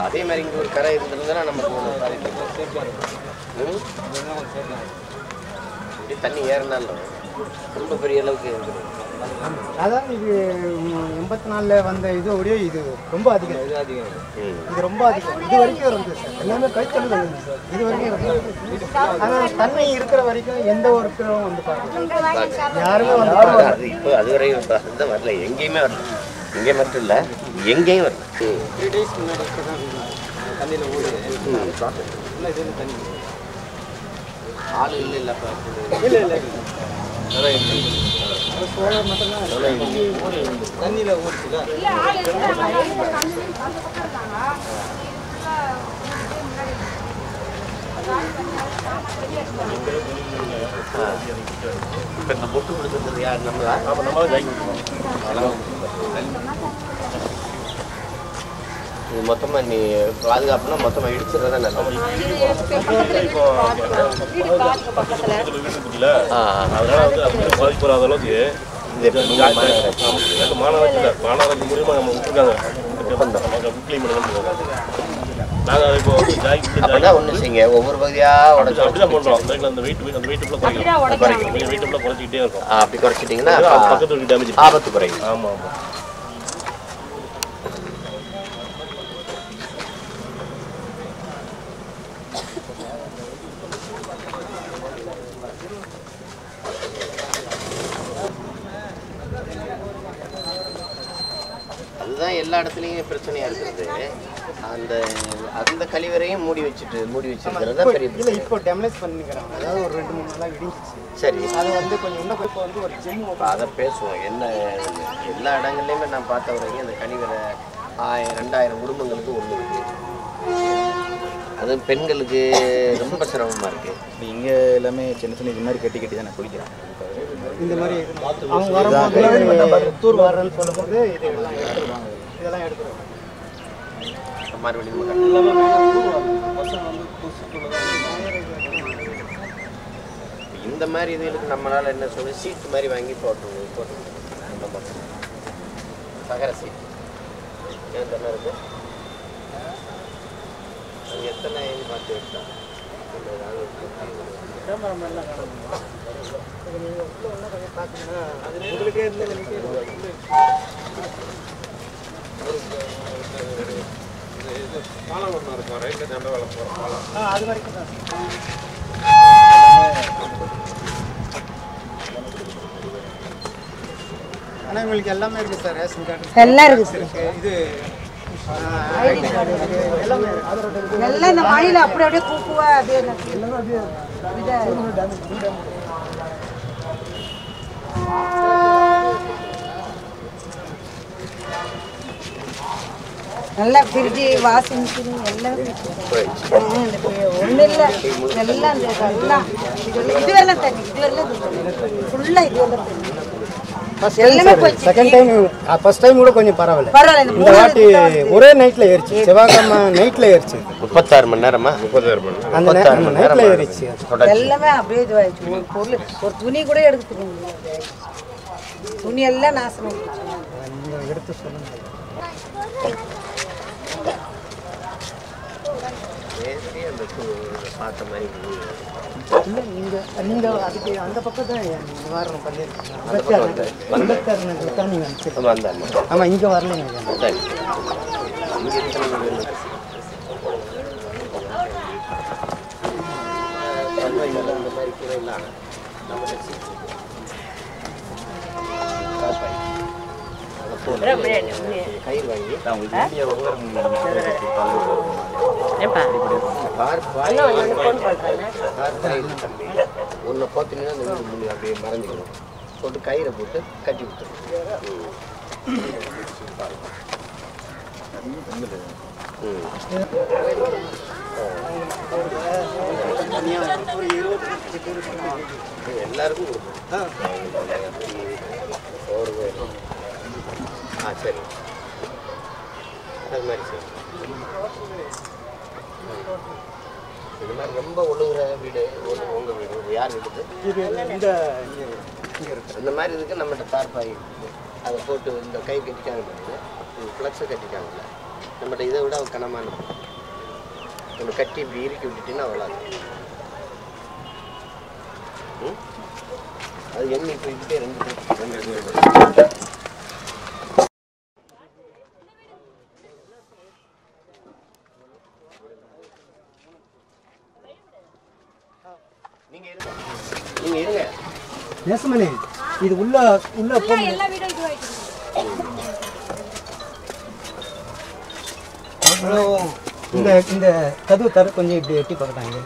அதே மாதிரி இங்கே ஒரு கரை இருந்திருந்தா நமக்கு ஒரு பாதிப்பு ம்? இப்படி தண்ணி ஏறினாலும் ரொம்ப பெரிய அளவுக்கு இருக்குது அதான் இது எண்பத்தி நாலில் வந்த இதோடய இது ரொம்ப அதிகம் இது அதிகம் ம் இது ரொம்ப அதிகம் இது வரைக்கும் இருந்தது சார் எல்லாமே கைத்தொழில் இருந்தது சார் இது வரைக்கும் இருந்தது ஆனால் தண்ணி இருக்கிற வரைக்கும் எந்த ஒருத்தரும் வந்து பார்க்கல யாருமே வந்து அது- அது இப்போ அது வரையும் இப்போ அதுதான் வரல எங்கேயுமே வரல இங்கே மட்டும் இல்லை எங்கேயும் வரல ம். த்ரீ டேஸ் முன்னாடி தண்ணியில் ஓடுது ம். இல்லை இது தண்ணி ஆள் இல்லை இல்லை அப்போ இல்லை இல்லை சோலார் மட்டும்தான் தண்ணியில் ஓடுச்சுல இப்போ இந்த பொட்டு கொடுத்துருந்தது யார் நம்மளா இது மொத்தமாக நீ பாதுகாப்புனா மொத்தமாக இடிச்சிடுறதா நல்லது இருக்குல்ல ஆ ஆ. அதனால வந்து அப்படி பாதிப்பு வராத அளவுக்கு இது எப்படி நீங்க மாநகராட்சி? எனக்கு மாநகராட்சி இல்லை மாநகராட்சி மூலியமா நம்ம விட்டுருக்காங்க நமக்கு கிளீன் பண்ணணும் நாங்கள் அதை இப்போ வந்து ஜாக்கி அப்பதான் ஒண்ணு செய்யுங்க ஒவ்வொரு பகுதியாக உடச்சு அப்படிதான் பண்றோம் பேக்ல அந்த வெயிட் அந்த வெயிட் ஃபுல்லாக குறைக்கும் குறைக்கும் வெயிட் ஃபுல்லாக குறைச்சிக்கிட்டே இருக்கும் ஆ, அப்படி குறைச்சிட்டிங்கன்னா அது அப்ப பக்கத்து வீட்டு டேமேஜ் ஆபத்து குறையும் ஆமா ஆமா அதுதான் எல்லா இடத்துலையும் பிரச்சனையா இருக்கிறது அந்த அந்த கழிவறையும் மூடி வச்சுட்டு மூடி வச்சிருக்கிறது தான் பெரிய இல்லை பிரச்சனை இப்போ டெமலேஜ் பண்ணிக்கிறாங்க அதாவது ஒரு ரெண்டு மூணு நாளாக இடிஞ்சிச்சு சரி அது வந்து கொஞ்சம் இன்னும் இப்போ வந்து ஒரு ஜிம் இப்போ அதை பேசுவோம் என்ன எல்லா இடங்கள்லையுமே நான் பார்த்த வரைக்கும் அந்த கழிவறை ஆயிரம் ரெண்டாயிரம் குடும்பங்களுக்கு ஒன்று இருக்கு அது பெண்களுக்கு ரொம்ப சிரமமா இருக்கு இப்போ இங்கே எல்லாமே சின்ன சின்ன இது மாதிரி கட்டி கட்டி தான் நான் குளிக்கிறேன் இந்த மாதிரி அவங்க வரும்போது தூர் வர்றேன்னு சொல்லும்போது இது எல்லாம் எடுத்துருவாங்க இதெல்லாம் எடுத்துருவாங்க மறுபடியும் நம்ம கட்டணும். இந்த மாதிரி இதுகளுக்கு நம்மளால என்ன சொல்லி சீட் மாதிரி வாங்கி போட்டு போட்டு அந்த மாதிரி தகர சீட் ஏன் தானே இருக்கு அது எத்தனை பார்த்து எடுத்தா இல்ல ஏதாவது ஒரு உங்களுக்கே இருந்து எனக்கே ஆ அது வரைக்கும் தான் ஆனால் உங்களுக்கு எல்லாமே இருக்குது சார் ரேஷன் கார்டு எல்லாம் இருக்குது சார் இருக்கு இது ஐடி கார்டு இருக்கு எல்லாமே இருக்கு ஆதார் அட்டை இருக்கு எல்லாம் இந்த மழையில அப்படி அப்படியே கூப்புவா அப்படியே எல்லாமே அப்படியே இதா நல்லா ஃப்ரிட்ஜு வாஷிங் மிஷின் எல்லாம் போயிடுச்சு ஒன்றும் இல்லை எல்லாம் இந்த எல்லாம் இது இது வரலாம் தண்ணி இது வரலாம் ஃபுல்லாக இது வரலாம் தண்ணி எல்லாமே போச்சு செகண்ட் டைம் ஃபர்ஸ்ட் டைம் கூட கொஞ்சம் பரவாயில்ல பரவாயில்ல இந்த இந்த வாட்டி ஒரே நைட்ல ஏறிச்சு செவ்வாய்க்கிழமை நைட்ல ஏறிச்சு முப்பத்தாறு மணி நேரமா முப்பத்தாறு மணி அந்த நே- அந்த நைட்ல ஏறிச்சு தொடர்ச்சி எல்லாமே அப்படியே இதுவாயிடுச்சு ஒரு பொருள் ஒரு துணி கூட எடுத்துக்க முடியல துணி எல்லாம் நாசமாக போச்சு நீங்க எடுத்து சொல்லுங்க நேரடி அந்த கு- பார்த்த மாதிரி இருக்குது. இல்ல நீங்க நீங்க அதுக்கு அந்த பக்கம் தான் நிவாரணம் பண்ணிருக்கீங்க அந்த பக்கம் வந்து அம்பேத்கர் நகர் தான் நீங்க அனுப்பிச்சிருக்கீங்க. ஆமா, அந்த அம்மா. ஆமா இங்க வரல நீங்க சரி. இங்க எத்தனை வீடு இருக்கு? பல்வாய் மேல இந்த மாதிரி கீழே எல்லாம் நம்ம வச்சு காப்பாய். அதை போட்டு கயிறு வாங்கி கார் பாய் கார் பாய் இல்லை தம்பி ஒன்றை பார்த்தீங்கன்னா அந்த வீடு முன்னாடி அப்படியே மறைஞ்சிக்கணும் போட்டு கயிறை போட்டு கட்டி விட்டுரும் ம் இது எல்லாருக்கும் கொடுப்போம் சோறு ஆ சரி அது மாதிரி சரி இது மாதிரி ரொம்ப ஒழுகுற வீடு உங்க- உங்க வீடு இது யார் வீடு இது இந்த இங்க இங்க இருக்கு இந்த மாதிரி இதுக்கு நம்மகிட்ட தார்பாய் இருக்கு. அதை போட்டு இந்த கை கட்டிக்காங்க பாருங்க இது ஃப்ளக்ஸை கட்டிக்காங்கல்ல நம்மகிட்ட இதை விட அவள் கனமான நம்ம கட்டி இப்படி இறுக்கி விட்டுட்டீங்கன்னா அவ்வளோ ம் அது எண்ணெய் போய்கிட்டே ரெண்டு ரெண்டு ரெண்டு நீங்க இருங்க நீங்க இருங்க நேசமணி இது உள்ள உள்ள போ அப்புறம் இந்த இந்த கதவு தர கொஞ்சம் இப்படி எட்டி பார்க்கறாங்க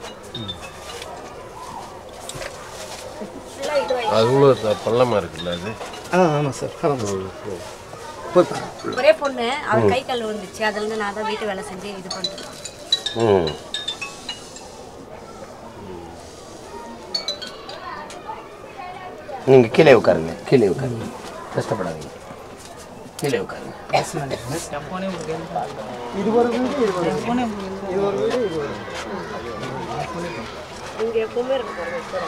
அவ்வளோ பள்ளமாக இருக்குல்ல அது ஆ ஆமாம் சார் ஆமாம் போய் பாருங்க ஒரே பொண்ணு அவர் கை கால் விழுந்துச்சு அதுல இருந்து நான் தான் வீட்டு வேலை செஞ்சு இது பண்றேன் ம் நீங்க கீழே உட்காருங்க கீழே உட்காருங்க கஷ்டப்படாதீங்க கீழே உட்காருங்க இது ஒரு வீடு இது ஒரு வீடு. இது ஒரு வீடு இது ஒரு இங்க எப்பவுமே இருக்கு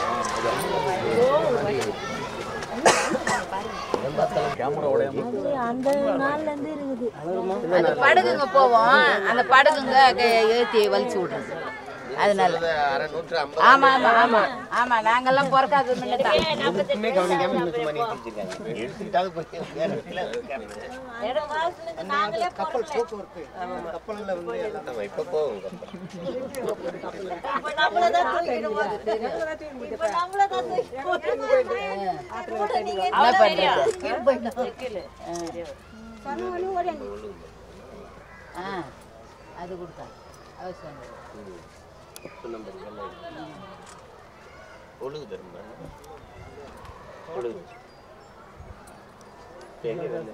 அந்த நாள்ல இருந்து இருக்குது அந்த படகுங்க போவோம் அந்த படகுங்க க- ஏத்தி வலிச்சு விடுறது அதனால அரை நூற்று ஐம்பது ஆமா ஆமா ஆமா ஆமா நாங்கெல்லாம் பிறக்காத முன்னதான் எதுக்குமே கவனிக்காம இன்னும் சும்மா நீட்டி வச்சிருக்காங்க எடுத்துக்கிட்டாவது போய் வேற இடத்துல உட்காருங்க. கப்பல் போக்குவரத்து கப்பலில் வந்து எல்லாம் நம்ம இப்ப போவோம் கப்பல். என்ன பண்றது ஆ அது கொடுத்தா அவசியம் சுண்ணாம்பு எல்லாம் இருக்கு. ஒழுகு தருமா ஒழுகு எங்க வேலை?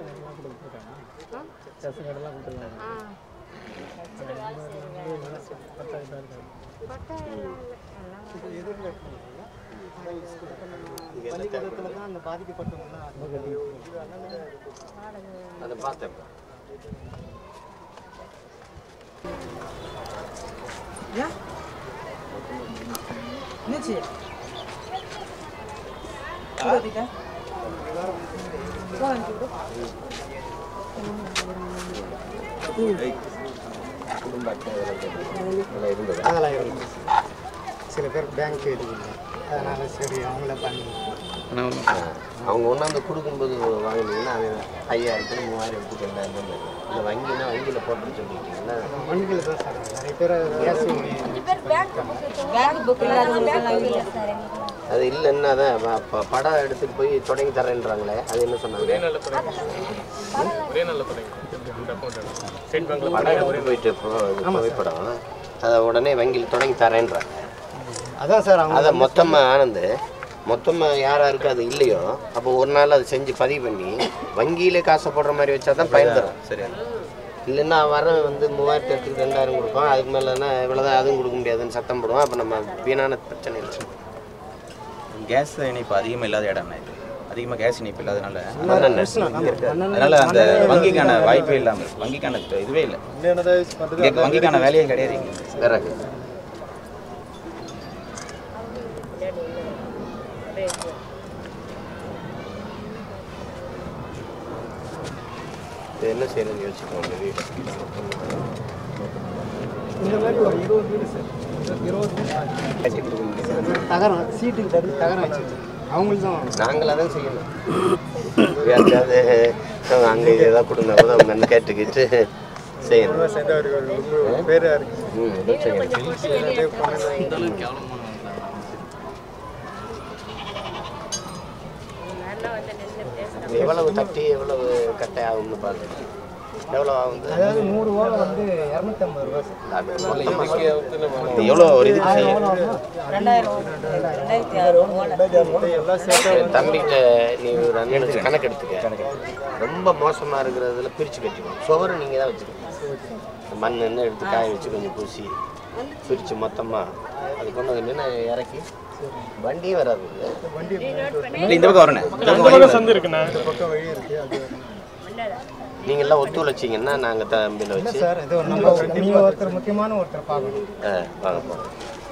இங்க எல்லாம் தேவை. பள்ளிக்கூடத்தில் தான் அந்த பாதிக்கப்பட்டவங்கலாம் அதை பார்த்தேன் குடும்ப அட்டை இதெல்லாம் கேட்டது. அதெல்லாம் இருந்ததா அதெல்லாம் இருந்துச்சு சில பேருக்கு பேங்க் இது இல்லை அதனால சரி அவங்கள பண்ணி அவங்க ஒன்றாந்து கொடுக்கும்போது வாங்கினீங்கன்னா அவன் ஐயாயிரத்துல மூவாயிரம் எடுத்துட்டு ரெண்டாயிரம் தான் தரும். இந்த வங்கினா வங்கியில் போட்டுன்னு சொல்லிட்டீங்கன்னா வங்கியில் தான் சார் நிறைய பேர் கேஸ் பேங்க் புக் இல்லாதவங்களுக்கெல்லாம் இல்லை அது இல்லைன்னா தான் ப- ப- படம் எடுத்துட்டு போய் தொடங்கி தரேன்றாங்களே அது என்ன சொன்னாங்க ஒரே நல்ல படம் இந்த அக்கௌண்ட் ஸ்டேட் பேங்க்ல படம் எடுத்துட்டு போயிட்டு இப்போ புகைப்படம் அதை உடனே வங்கியில் தொடங்கி தரேன்றாங்க அதான் சார் அவங்க அதை மொத்தமாக ஆனந்து மொத்தமாக யார் யாருக்கு அது இல்லையோ அப்போ ஒரு நாள் அதை செஞ்சு பதிவு பண்ணி வங்கியிலே காசை போடுற மாதிரி வச்சா தான் பயன் தரும் சரியா இல்லைன்னா வரேன் வந்து மூவாயிரத்தி எட்டுக்கு ரெண்டாயிரம் கொடுப்பான் அதுக்கு மேலேனா இவ்வளோதான் அதுவும் கொடுக்க முடியாதுன்னு சத்தம் போடுவான் அப்போ நம்ம வீணான பிரச்சனை இல்லை கேஸ் இணைப்பு அதிகமாக இல்லாத இடம் இது அதிகமாக கேஸ் இணைப்பு இல்லாதனால மண்ணெண்ணெய். இருக்காது. அதனால அந்த வங்கிக்கான வாய்ப்பே இல்லாமல் இருக்கு. வங்கிக்கான இதுவே இல்லை இங்க வங்கிக்கான வேலையே கிடையாது இங்க. விறகு இது என்ன செய்யணும்னு யோசிக்கணும் இந்த வீடு இந்த மாதிரி ஒரு இருபது வீடு சார் இருபது வீடு தகரம் சீட்டுக்கு தகுந்த தகரம் வச்சு அவங்களுக்கு தான் நாங்களாக தான் செய்யணும் யாருக்காவது அங்கே ஏதாவது கொடுங்க போது அவங்க வந்து கேட்டுக்கிட்டு செய்யணும் ம் இதான் செய்யணும் இது எவ்வளவு தட்டி எவ்வளவு கட்டை ஆகும்னு பாருங்க எவ்வளோ ஆகுது அதாவது நூறு ஓலை வந்து இரநூத்தம்பது ரூபா சார் அது மொத்தமா இது எவ்வளோ ஒரு இதுக்கு செய்யும் ரெண்டாயிரம் ரெண்டாயிரத்தி ஆறு என் தம்பிகிட்ட நீ ஒரு அண்ணனுக்கு கணக்கு எடுத்துக்க ரொம்ப மோசமாக இருக்கிறதுல பிரித்து கட்டிக்கணும் சுவரை நீங்கள் தான் வச்சுக்கணும் மண் என்ன எடுத்து காய வச்சு கொஞ்சம் பூசி பிரித்து மொத்தமாக அது கொண்டு வந்து நின்று இறக்கி வண்டியும் வராது இல்ல? இல்லை இந்த பக்கம் வரணும் இந்த பக்கம் வழி வரும். சந்து இருக்குண்ணா நீங்க எல்லாம் ஒத்துழைச்சிங்கன்னா நாங்கள் தம்பியில் வச்சு சார் இது ஒரு நம்ம நீங்கள் ஒருத்தர் முக்கியமான ஒருத்தர் பார்க்கணும் ஆ, வாங்க போகிறோம்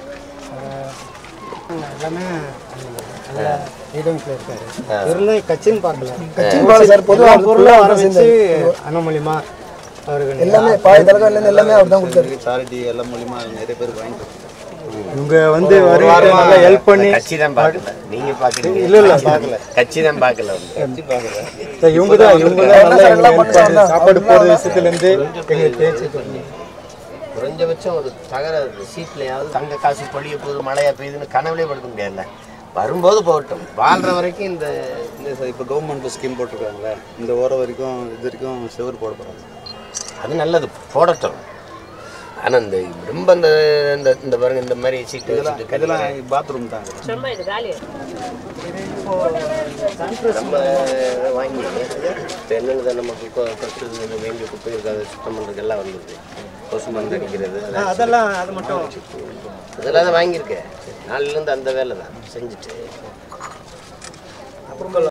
அஹ் எல்லாமே நல்ல ஈடுமில் இருக்காரு இவரெல்லாம் கட்சின்னு பார்க்கல கட்சின்னு பார்க்கல சார், பொதுவா பொருளாக வர வச்சு அண்ணாமலிமா எல்லாமே பாய் தலைவர்லேருந்து எல்லாமே அவர் தான் கொடுத்தாரு சாரிட்டி எல்லாம் மூலியமா நிறைய பேர் வாங்கிட்டு இவங்க வந்து வருவாரு நல்லா ஹெல்ப் பண்ணி கட்சி தான் பார்க்கல நீங்க பாக்குறீங்க இல்ல இல்ல பார்க்கல கட்சி தான் பார்க்கல வந்து இவங்க தான் இவங்க தான் நல்லா எங்களுக்கு help பண்ணி சாப்பாடு போடுற விஷயத்துல இருந்து எங்களுக்கு பேச்சு குறைஞ்சபட்சம் ஒரு தகர சீட்லையாவது தங்க காசு பொழிய போகுது மழையா பெய்யுதுன்னு கனவுலே படுக்க முடியாதுல்ல வரும்போது போகட்டும் வாழ்ற வரைக்கும் இந்த இல்லை சார் இப்போ கவர்மெண்ட் ஸ்கீம் போட்டிருக்காங்களே இந்த ஓரம் வரைக்கும் இது வரைக்கும் செவர் போட போகிறாங்க அது நல்லது போடட்டும் ஆனா இந்த ரொம்ப இந்த இந்த இந்த பாருங்க இந்த மாதிரி சீட்டு வச்சுட்டு கட்டி இதெல்லாம் பாத்ரூம் தான் நம்ம வாங்கி என்னென்ன நமக்கு ஃபஸ்ட்டு இந்த வேண்டிய குப்பை இருக்காது சுத்தம் பண்ணுறதுக்கு எல்லாம் வந்துருது கொசு மருந்து அடிக்கிறது அதெல்லாம் அதெல்லாம் அது மட்டும் அதெல்லாம் தான் வாங்கியிருக்கேன் நாளிலேருந்து அந்த வேலை தான் செஞ்சுட்டு